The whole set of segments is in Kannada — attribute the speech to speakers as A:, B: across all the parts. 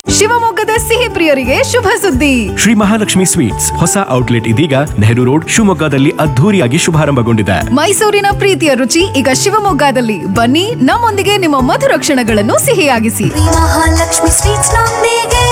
A: ಶಿವಮೊಗ್ಗದ ಸಿಹಿ ಪ್ರಿಯರಿಗೆ ಶುಭ ಸುದ್ದಿ
B: ಶ್ರೀ ಮಹಾಲಕ್ಷ್ಮಿ ಸ್ವೀಟ್ಸ್ ಹೊಸ ಔಟ್ಲೆಟ್ ಇದೀಗ ನೆಹರು ರೋಡ್ ಶಿವಮೊಗ್ಗದಲ್ಲಿ ಅದ್ಧೂರಿಯಾಗಿ ಶುಭಾರಂಭಗೊಂಡಿದೆ
A: ಮೈಸೂರಿನ ಪ್ರೀತಿಯ ರುಚಿ ಈಗ ಶಿವಮೊಗ್ಗದಲ್ಲಿ ಬನ್ನಿ ನಮ್ಮೊಂದಿಗೆ ನಿಮ್ಮ ಮಧುರ ಕ್ಷಣಗಳನ್ನು ಸಿಹಿಯಾಗಿಸಿ
C: ಮಹಾಲಕ್ಷ್ಮಿ ಸ್ವೀಟ್ಸ್ ನೊಂದಿಗೆ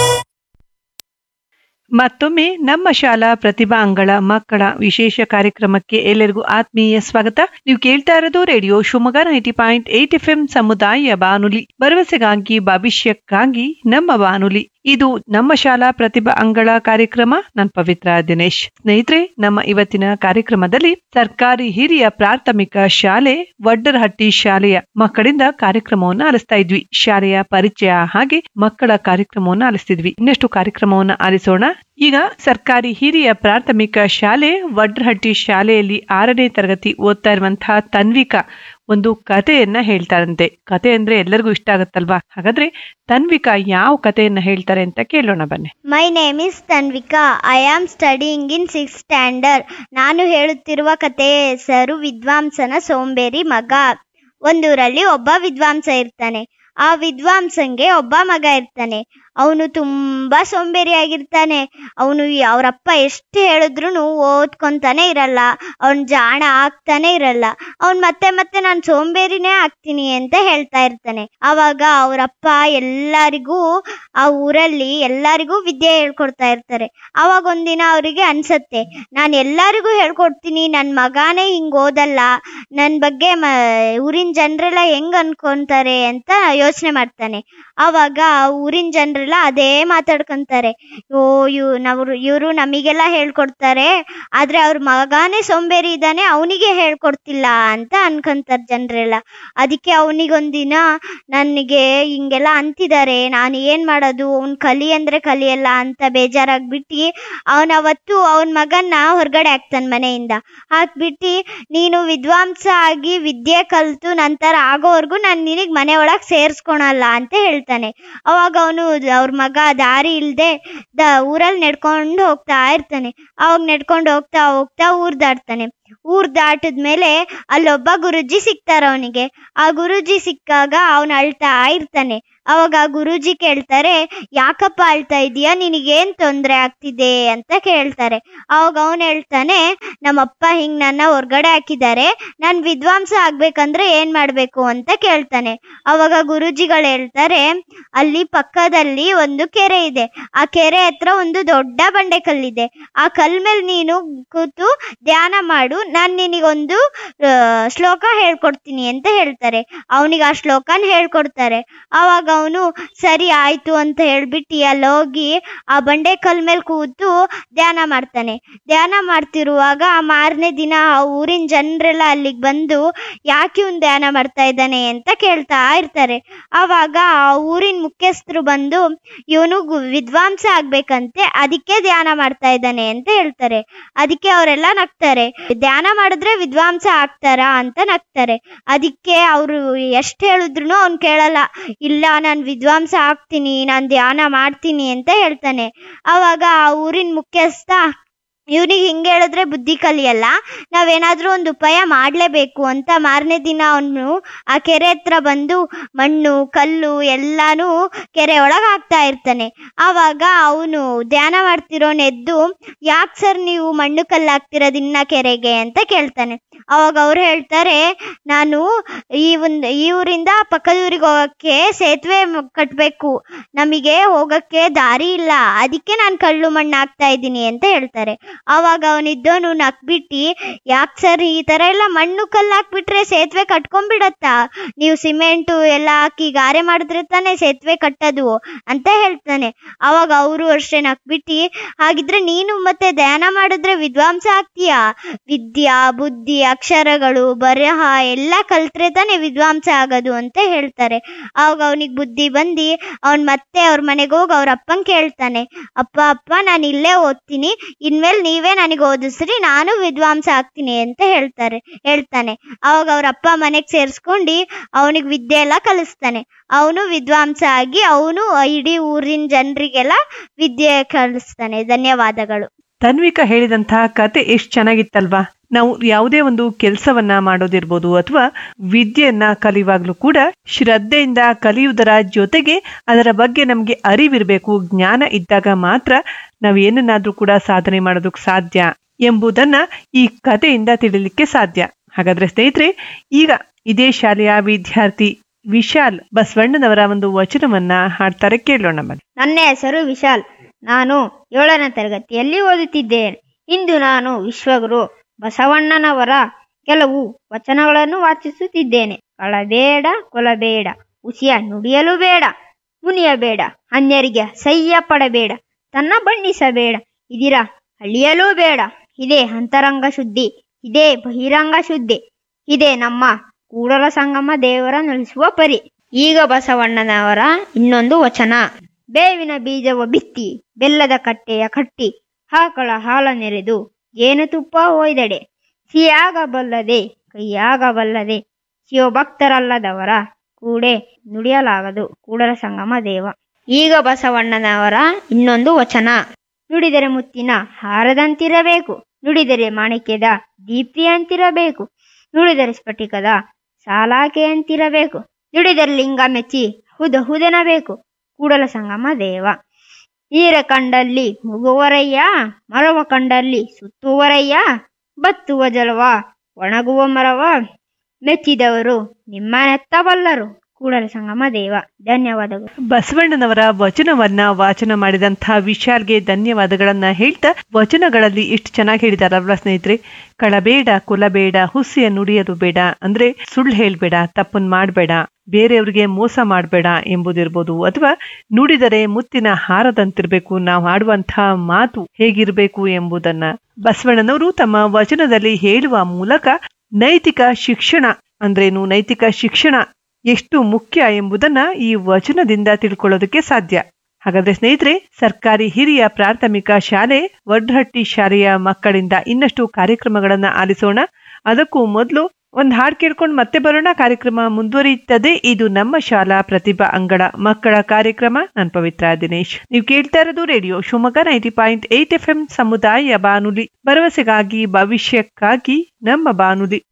D: ಮತ್ತೊಮ್ಮೆ ನಮ್ಮ ಶಾಲಾ ಪ್ರತಿಭಾ ಅಂಗಳ ಮಕ್ಕಳ ವಿಶೇಷ ಕಾರ್ಯಕ್ರಮಕ್ಕೆ ಎಲ್ಲರಿಗೂ ಆತ್ಮೀಯ ಸ್ವಾಗತ ನೀವು ಕೇಳ್ತಾ ಇರೋದು radio Shivamogga ninety point eight F M ಸಮುದಾಯ ಬಾನುಲಿ ಭರವಸೆಗಾಗಿ ಭವಿಷ್ಯಕ್ಕಾಗಿ ನಮ್ಮ ಬಾನುಲಿ ಇದು ನಮ್ಮ ಶಾಲಾ ಪ್ರತಿಭಾ ಅಂಗಳ ಕಾರ್ಯಕ್ರಮ ನಾನು ಪವಿತ್ರ ದಿನೇಶ್ ಸ್ನೇಹಿತರೆ ನಮ್ಮ ಇವತ್ತಿನ ಕಾರ್ಯಕ್ರಮದಲ್ಲಿ ಸರ್ಕಾರಿ ಹಿರಿಯ ಪ್ರಾಥಮಿಕ ಶಾಲೆ ವಡ್ಡರಹಟ್ಟಿ ಶಾಲೆಯ ಮಕ್ಕಳಿಂದ ಕಾರ್ಯಕ್ರಮವನ್ನು ಆಲಿಸ್ತಾ ಇದ್ವಿ ಶಾಲೆಯ ಪರಿಚಯ ಹಾಗೆ ಮಕ್ಕಳ ಕಾರ್ಯಕ್ರಮವನ್ನು ಆಲಿಸ್ತಿದ್ವಿ ಇನ್ನಷ್ಟು ಕಾರ್ಯಕ್ರಮವನ್ನು ಆಲಿಸೋಣ ಈಗ ಸರ್ಕಾರಿ ಹಿರಿಯ ಪ್ರಾಥಮಿಕ ಶಾಲೆ ವಡ್ರಹಟ್ಟಿ ಶಾಲೆಯಲ್ಲಿ ಆರನೇ ತರಗತಿ ಓದ್ತಾ ಇರುವಂತಹ ತನ್ವಿಕಾ ಒಂದು ಕಥೆಯನ್ನ ಹೇಳ್ತಾರಂತೆ ಕತೆ ಅಂದ್ರೆ ಎಲ್ಲರಿಗೂ ಇಷ್ಟ ಆಗುತ್ತಲ್ವಾ ಹಾಗಾದ್ರೆ ತನ್ವಿಕಾ ಯಾವ ಕಥೆಯನ್ನ ಹೇಳ್ತಾರೆ ಅಂತ ಕೇಳೋಣ ಬನ್ನಿ
E: my name is Tanvika I am studying in six standard ನಾನು ಹೇಳುತ್ತಿರುವ ಕಥೆಯ ಹೆಸರು ವಿದ್ವಾಂಸನ ಸೋಂಬೇರಿ ಮಗ ಒಂದೂರಲ್ಲಿ ಒಬ್ಬ ವಿದ್ವಾಂಸ ಇರ್ತಾನೆ ಆ ವಿದ್ವಾಂಸಂಗೆ ಒಬ್ಬ ಮಗ ಇರ್ತಾನೆ ಅವನು ತುಂಬಾ ಸೋಂಬೇರಿಯಾಗಿರ್ತಾನೆ ಅವನು ಅವರಪ್ಪ ಎಷ್ಟು ಹೇಳಿದ್ರು ಓದ್ಕೊಂತಾನೆ ಇರಲ್ಲ ಅವನ್ ಜಾಣ ಆಗ್ತಾನೆ ಇರಲ್ಲ ಅವ್ನ್ ಮತ್ತೆ ಮತ್ತೆ ನಾನು ಸೋಂಬೇರಿನೇ ಆಗ್ತೀನಿ ಅಂತ ಹೇಳ್ತಾ ಇರ್ತಾನೆ ಅವಾಗ ಅವರಪ್ಪ ಎಲ್ಲರಿಗೂ ಆ ಊರಲ್ಲಿ ಎಲ್ಲರಿಗೂ ವಿದ್ಯೆ ಹೇಳ್ಕೊಡ್ತಾ ಇರ್ತಾರೆ ಅವಾಗ ಒಂದಿನ ಅವರಿಗೆ ಅನ್ಸತ್ತೆ ನಾನು ಎಲ್ಲರಿಗೂ ಹೇಳ್ಕೊಡ್ತೀನಿ ನನ್ನ ಮಗಾನೇ ಹಿಂಗ್ ಓದಲ್ಲ ನನ್ನ ಬಗ್ಗೆ ಮ ಊರಿನ ಜನರೆಲ್ಲ ಹೆಂಗ್ ಅನ್ಕೊಂತಾರೆ ಅಂತ ಯೋಚನೆ ಮಾಡ್ತಾನೆ ಅವಾಗ ಆ ಊರಿನ ಜನರೆಲ್ಲ ಅದೇ ಮಾತಾಡ್ಕೊಂತಾರೆ ಓ ಇವ್ ನಾವು ಇವರು ನಮಗೆಲ್ಲ ಹೇಳ್ಕೊಡ್ತಾರೆ ಆದ್ರೆ ಅವ್ರ ಮಗಾನೇ ಸೋಂಬೇರಿ ಇದ್ದಾನೆ ಅವನಿಗೆ ಹೇಳ್ಕೊಡ್ತಿಲ್ಲ ಅಂತ ಅನ್ಕೊಂತಾರೆ ಜನರೆಲ್ಲ ಅದಕ್ಕೆ ಅವನಿಗೊಂದಿನ ನನಗೆ ಹಿಂಗೆಲ್ಲ ಅಂತಿದ್ದಾರೆ ನಾನು ಏನ್ ಮಾಡೋದು ಅವ್ನ್ ಕಲಿ ಅಂದ್ರೆ ಕಲಿಯಲ್ಲ ಅಂತ ಬೇಜಾರಾಗ್ಬಿಟ್ಟು ಅವನ ಅವತ್ತು ಅವನ ಮಗನ್ನ ಹೊರಗಡೆ ಹಾಕ್ತಾನೆ ಮನೆಯಿಂದ ಹಾಕ್ಬಿಟ್ಟು ನೀನು ವಿದ್ವಾಂಸ ಆಗಿ ವಿದ್ಯೆ ಕಲ್ತು ನಂತರ ಆಗೋವರೆಗೂ ನಾನು ನಿನಗೆ ಮನೆ ಒಳಗೆ ಸೇರಿಸ್ಕೊಳಲ್ಲ ಅಂತ ಹೇಳ್ತಾನೆ ಅವಾಗ ಅವನು ಅವ್ರ ಮಗ ದಾರಿ ಇಲ್ದೆ ದ ಊರಲ್ಲಿ ನಡ್ಕೊಂಡು ಹೋಗ್ತಾ ಇರ್ತಾನೆ ಅವಾಗ ನಡ್ಕೊಂಡು ಹೋಗ್ತಾ ಹೋಗ್ತಾ ಊರ್ ದಾಟ್ತಾನೆ ಊರ್ ದಾಟಿದ್ಮೇಲೆ ಅಲ್ಲೊಬ್ಬ ಗುರುಜಿ ಸಿಗ್ತಾರ ಅವನಿಗೆ ಆ ಗುರುಜಿ ಸಿಕ್ಕಾಗ ಅವನು ಅಳ್ತಾ ಇರ್ತಾನೆ ಅವಾಗ ಆ ಗುರುಜಿ ಕೇಳ್ತಾರೆ ಯಾಕಪ್ಪ ಅಳ್ತಾ ಇದೀಯಾ ನಿನಗೇನ್ ತೊಂದ್ರೆ ಆಗ್ತಿದೆ ಅಂತ ಕೇಳ್ತಾರೆ ಅವಾಗ ಅವನು ಹೇಳ್ತಾನೆ ನಮ್ಮಪ್ಪ ಹಿಂಗ್ ನನ್ನ ಹೊರ್ಗಡೆ ಹಾಕಿದ್ದಾರೆ ನಾನ್ ವಿದ್ವಾಂಸ ಆಗ್ಬೇಕಂದ್ರೆ ಏನ್ ಮಾಡ್ಬೇಕು ಅಂತ ಕೇಳ್ತಾನೆ ಅವಾಗ ಗುರುಜಿಗಳು ಹೇಳ್ತಾರೆ ಅಲ್ಲಿ ಪಕ್ಕದಲ್ಲಿ ಒಂದು ಕೆರೆ ಇದೆ ಆ ಕೆರೆ ಹತ್ರ ಒಂದು ದೊಡ್ಡ ಬಂಡೆ ಕಲ್ಲಿದೆ ಆ ಕಲ್ ಮೇಲೆ ನೀನು ಕೂತು ಧ್ಯಾನ ಮಾಡು ನಾನ್ ನಿನಗೊಂದು ಆ, ಶ್ಲೋಕ ಹೇಳ್ಕೊಡ್ತೀನಿ ಅಂತ ಹೇಳ್ತಾರೆ ಅವನಿಗೆ ಆ ಶ್ಲೋಕನ ಹೇಳ್ಕೊಡ್ತಾರೆ ಅವಾಗ ಅವನು ಸರಿ ಆಯ್ತು ಅಂತ ಹೇಳ್ಬಿಟ್ಟು ಅಲ್ಲಿ ಹೋಗಿ ಆ ಬಂಡೆ ಕಲ್ ಮೇಲೆ ಕೂತು ಧ್ಯಾನ ಮಾಡ್ತಾನೆ ಧ್ಯಾನ ಮಾಡ್ತಿರುವಾಗ ಆ ಮಾರನೇ ದಿನ ಆ ಊರಿನ ಜನರೆಲ್ಲ ಅಲ್ಲಿಗೆ ಬಂದು ಯಾಕೆ ಇವ್ನು ಧ್ಯಾನ ಮಾಡ್ತಾ ಇದ್ದಾನೆ ಅಂತ ಕೇಳ್ತಾ ಇರ್ತಾರೆ ಆವಾಗ ಆ ಊರಿನ ಮುಖ್ಯಸ್ಥರು ಬಂದು ಇವನು ವಿದ್ವಾಂಸ ಆಗ್ಬೇಕಂತೆ ಅದಕ್ಕೆ ಧ್ಯಾನ ಮಾಡ್ತಾ ಇದ್ದಾನೆ ಅಂತ ಹೇಳ್ತಾರೆ ಅದಕ್ಕೆ ಅವರೆಲ್ಲ ನಗ್ತಾರೆ ಧ್ಯಾನ ಮಾಡಿದ್ರೆ ವಿದ್ವಾಂಸ ಆಗ್ತಾರಾ ಅಂತ ನಗ್ತಾರೆ ಅದಕ್ಕೆ ಅವರು ಎಷ್ಟು ಹೇಳಿದ್ರು ಅವ್ನು ಕೇಳಲ್ಲ ಇಲ್ಲ ನಾನು ವಿದ್ವಾಂಸ ಆಗ್ತೀನಿ ನಾನು ಧ್ಯಾನ ಮಾಡ್ತೀನಿ ಅಂತ ಹೇಳ್ತಾನೆ ಅವಾಗ ಆ ಊರಿನ ಮುಖ್ಯಸ್ಥ ಇವನಿಗೆ ಹಿಂಗೆ ಹೇಳಿದ್ರೆ ಬುದ್ಧಿ ಕಲಿಯಲ್ಲ ನಾವೇನಾದ್ರೂ ಒಂದು ಉಪಾಯ ಮಾಡಲೇಬೇಕು ಅಂತ ಮಾರನೇ ದಿನ ಅವನು ಆ ಕೆರೆ ಹತ್ರ ಬಂದು ಮಣ್ಣು ಕಲ್ಲು ಎಲ್ಲಾನು ಕೆರೆ ಒಳಗೆ ಹಾಕ್ತಾ ಇರ್ತಾನೆ ಆವಾಗ ಅವನು ಧ್ಯಾನ ಮಾಡ್ತಿರೋನ್ ಎದ್ದು ಯಾಕೆ ಸರ್ ನೀವು ಮಣ್ಣು ಕಲ್ಲು ಹಾಕ್ತಿರೋದು ಇನ್ನ ಕೆರೆಗೆ ಅಂತ ಕೇಳ್ತಾನೆ ಅವಾಗ ಅವ್ರು ಹೇಳ್ತಾರೆ ನಾನು ಈ ಒಂದು ಈ ಊರಿಂದ ಪಕ್ಕದ ಊರಿಗೆ ಹೋಗಕ್ಕೆ ಸೇತುವೆ ಮ್- ಕಟ್ಬೇಕು ನಮಗೆ ಹೋಗಕ್ಕೆ ದಾರಿ ಇಲ್ಲ ಅದಕ್ಕೆ ನಾನು ಕಳ್ಳು ಮಣ್ಣು ಹಾಕ್ತಾ ಇದ್ದೀನಿ ಅಂತ ಹೇಳ್ತಾರೆ ಅವಾಗ ಅವನಿದ್ದವನು ನಕ್ಬಿಟ್ಟು ಯಾಕೆ ಸರ್ ಈ ತರ ಎಲ್ಲ ಮಣ್ಣು ಕಲ್ಲು ಹಾಕ್ಬಿಟ್ರೆ ಸೇತುವೆ ಕಟ್ಕೊಂಡ್ಬಿಡತ್ತಾ ನೀವು ಸಿಮೆಂಟು ಎಲ್ಲ ಹಾಕಿ ಗಾರೆ ಮಾಡಿದ್ರೆ ತಾನೇ ಸೇತುವೆ ಕಟ್ಟೋದು ಅಂತ ಹೇಳ್ತಾನೆ ಅವಾಗ ಅವರು ಅಷ್ಟೇ ನಕ್ಬಿಟ್ಟು ಹಾಗಿದ್ರೆ ನೀನು ಮತ್ತೆ ಧ್ಯಾನ ಮಾಡಿದ್ರೆ ವಿದ್ವಾಂಸ ಆಗ್ತೀಯಾ ವಿದ್ಯಾ ಬುದ್ಧಿ ಅಕ್ಷರಗಳು ಬರಹ ಎಲ್ಲ ಕಲ್ತ್ರೆ ತಾನೇ ವಿದ್ವಾಂಸ ಆಗೋದು ಅಂತ ಹೇಳ್ತಾರೆ ಅವಾಗ ಅವನಿಗೆ ಬುದ್ಧಿ ಬಂದು ಅವನ್ ಮತ್ತೆ ಅವ್ರ ಮನೆಗೆ ಹೋಗಿ ಅವ್ರ ಅಪ್ಪನ್ ಕೇಳ್ತಾನೆ ಅಪ್ಪ ಅಪ್ಪ ನಾನು ಇಲ್ಲೇ ಓದ್ತೀನಿ ಇನ್ಮೇಲೆ ನೀವೇ ನನಗೆ ಓದಿಸ್ರಿ ನಾನು ವಿದ್ವಾಂಸ ಆಗ್ತೀನಿ ಅಂತ ಹೇಳ್ತಾರೆ ಹೇಳ್ತಾನೆ ಅವಾಗ ಅವ್ರ ಅಪ್ಪ ಮನೆಗೆ ಸೇರಿಸ್ಕೊಂಡು ಅವನಿಗೆ ವಿದ್ಯೆ ಎಲ್ಲ ಕಲಿಸ್ತಾನೆ ಅವನು ವಿದ್ವಾಂಸ ಆಗಿ ಅವನು ಇಡೀ ಊರಿನ ಜನರಿಗೆಲ್ಲ ವಿದ್ಯೆ ಕಲಿಸ್ತಾನೆ ಧನ್ಯವಾದಗಳು
D: ತನ್ವಿಕಾ ಹೇಳಿದಂತಹ ಕತೆ ಎಷ್ಟು ಚೆನ್ನಾಗಿತ್ತಲ್ವಾ ನಾವು ಯಾವುದೇ ಒಂದು ಕೆಲಸವನ್ನ ಮಾಡೋದಿರ್ಬೋದು ಅಥವಾ ವಿದ್ಯೆಯನ್ನ ಕಲಿಯುವಾಗ್ಲೂ ಕೂಡ ಶ್ರದ್ಧೆಯಿಂದ ಕಲಿಯುವುದರ ಜೊತೆಗೆ ಅದರ ಬಗ್ಗೆ ನಮ್ಗೆ ಅರಿವಿರ್ಬೇಕು ಜ್ಞಾನ ಇದ್ದಾಗ ಮಾತ್ರ ನಾವು ಏನನ್ನಾದ್ರೂ ಕೂಡ ಸಾಧನೆ ಮಾಡೋದಕ್ಕೆ ಸಾಧ್ಯ ಎಂಬುದನ್ನ ಈ ಕಥೆಯಿಂದ ತಿಳಿಲಿಕ್ಕೆ ಸಾಧ್ಯ ಹಾಗಾದ್ರೆ ಸ್ನೇಹಿತರೆ ಈಗ ಇದೇ ಶಾಲೆಯ ವಿದ್ಯಾರ್ಥಿ ವಿಶಾಲ್ ಬಸವಣ್ಣನವರ ಒಂದು ವಚನವನ್ನ ಹಾಡ್ತಾರೆ ಕೇಳೋಣ ಬನ್ನಿ
E: ನನ್ನ ಹೆಸರು ವಿಶಾಲ್ ನಾನು ಏಳನೇ ತರಗತಿಯಲ್ಲಿ ಓದುತ್ತಿದ್ದೇನೆ ಇಂದು ನಾನು ವಿಶ್ವಗುರು ಬಸವಣ್ಣನವರ ಕೆಲವು ವಚನಗಳನ್ನು ವಾಚಿಸುತ್ತಿದ್ದೇನೆ ಕಳಬೇಡ ಕೊಲಬೇಡ ಹುಸಿಯ ನುಡಿಯಲು ಬೇಡ ಮುನಿಯಬೇಡ ಅನ್ಯರಿಗೆ ಸಹ್ಯ ಪಡಬೇಡ ತನ್ನ ಬಣ್ಣಿಸಬೇಡ ಇದಿರ ಅಳಿಯಲೂ ಬೇಡ ಇದೇ ಅಂತರಂಗ ಶುದ್ಧಿ ಇದೇ ಬಹಿರಂಗ ಶುದ್ಧಿ ಇದೇ ನಮ್ಮ ಕೂಡಲ ಸಂಗಮ ದೇವರ ನಡೆಸುವ ಪರಿ ಈಗ ಬಸವಣ್ಣನವರ ಇನ್ನೊಂದು ವಚನ ಬೇವಿನ ಬೀಜವ ಬಿತ್ತಿ ಬೆಲ್ಲದ ಕಟ್ಟೆಯ ಕಟ್ಟಿ ಆಕಳ ಹಾಲ ನೆರೆದು ಜೇನುತುಪ್ಪ ಒಯ್ದಡೆ ಸಿಯಾಗಬಲ್ಲದೆ ಕೈಯಾಗಬಲ್ಲದೆ ಶಿವಭಕ್ತರಲ್ಲದವರ ಕೂಡೆ ನುಡಿಯಲಾಗದು ಕೂಡಲ ಸಂಗಮ ದೇವ ಈಗ ಬಸವಣ್ಣನವರ ಇನ್ನೊಂದು ವಚನ ನುಡಿದರೆ ಮುತ್ತಿನ ಹಾರದಂತಿರಬೇಕು ನುಡಿದರೆ ಮಾಣಿಕ್ಯದ ದೀಪ್ತಿಯಂತಿರಬೇಕು ನುಡಿದರೆ ಸ್ಫಟಿಕದ ಸಾಲಾಕೆಯಂತಿರಬೇಕು ನುಡಿದರೆ ಲಿಂಗ ಮೆಚ್ಚಿ ಹುದ ಹುದೆನಬೇಕು ಕೂಡಲ ಸಂಗಮ ದೇವ ನೀರ ಕಂಡಲ್ಲಿ ಮುಗುವರಯ್ಯ ಮರವ ಕಂಡಲ್ಲಿ ಸುತ್ತುವರಯ್ಯ ಬತ್ತುವ ಜಲವ ಒಣಗುವ ಮರವ ಮೆಚ್ಚಿದವರು ನಿಮ್ಮ ನೆತ್ತಬಲ್ಲರು ಕೂಡಲ ಸಂಗಮ ದೇವ ಧನ್ಯವಾದಗಳು
D: ಬಸವಣ್ಣನವರ ವಚನವನ್ನ ವಾಚನ ಮಾಡಿದಂತಹ ವಿಶಾಲ್ಗೆ ಧನ್ಯವಾದಗಳನ್ನ ಹೇಳ್ತಾ ವಚನಗಳಲ್ಲಿ ಎಷ್ಟು ಚೆನ್ನಾಗಿ ಹೇಳಿದಾರಲ್ವಾ ಸ್ನೇಹಿತರೆ ಕಳಬೇಡ ಕುಲಬೇಡ ಹುಸಿಯ ನುಡಿಯಲು ಬೇಡ ಅಂದ್ರೆ ಸುಳ್ಳು ಹೇಳ್ಬೇಡ ತಪ್ಪನ್ ಮಾಡ್ಬೇಡ ಬೇರೆಯವ್ರಿಗೆ ಮೋಸ ಮಾಡ್ಬೇಡ ಎಂಬುದಿರ್ಬೋದು ಅಥವಾ ನುಡಿದರೆ ಮುತ್ತಿನ ಹಾರದಂತಿರ್ಬೇಕು ನಾವು ಆಡುವಂತಹ ಮಾತು ಹೇಗಿರ್ಬೇಕು ಎಂಬುದನ್ನ ಬಸವಣ್ಣನವರು ತಮ್ಮ ವಚನದಲ್ಲಿ ಹೇಳುವ ಮೂಲಕ ನೈತಿಕ ಶಿಕ್ಷಣ ಅಂದ್ರೇನು ನೈತಿಕ ಶಿಕ್ಷಣ ಎಷ್ಟು ಮುಖ್ಯ ಎಂಬುದನ್ನ ಈ ವಚನದಿಂದ ತಿಳ್ಕೊಳ್ಳೋದಕ್ಕೆ ಸಾಧ್ಯ ಹಾಗಾದ್ರೆ ಸ್ನೇಹಿತರೆ ಸರ್ಕಾರಿ ಹಿರಿಯ ಪ್ರಾಥಮಿಕ ಶಾಲೆ ವಡ್ರಹಟ್ಟಿ ಶಾಲೆಯ ಮಕ್ಕಳಿಂದ ಇನ್ನಷ್ಟು ಕಾರ್ಯಕ್ರಮಗಳನ್ನ ಆಲಿಸೋಣ ಅದಕ್ಕೂ ಮೊದಲು ಒಂದ್ ಹಾಡ್ ಕೇಳ್ಕೊಂಡು ಮತ್ತೆ ಬರೋಣ ಕಾರ್ಯಕ್ರಮ ಮುಂದುವರಿಯುತ್ತದೆ ಇದು ನಮ್ಮ ಶಾಲಾ ಪ್ರತಿಭಾ ಅಂಗಳ ಮಕ್ಕಳ ಕಾರ್ಯಕ್ರಮ ನಾನ್ ಪವಿತ್ರ ದಿನೇಶ್ ನೀವು ಕೇಳ್ತಾ ಇರೋದು radio Shivamogga ninety point eight F M ಸಮುದಾಯ ಬಾನುಲಿ ಭರವಸೆಗಾಗಿ ಭವಿಷ್ಯಕ್ಕಾಗಿ ನಮ್ಮ ಬಾನುಲಿ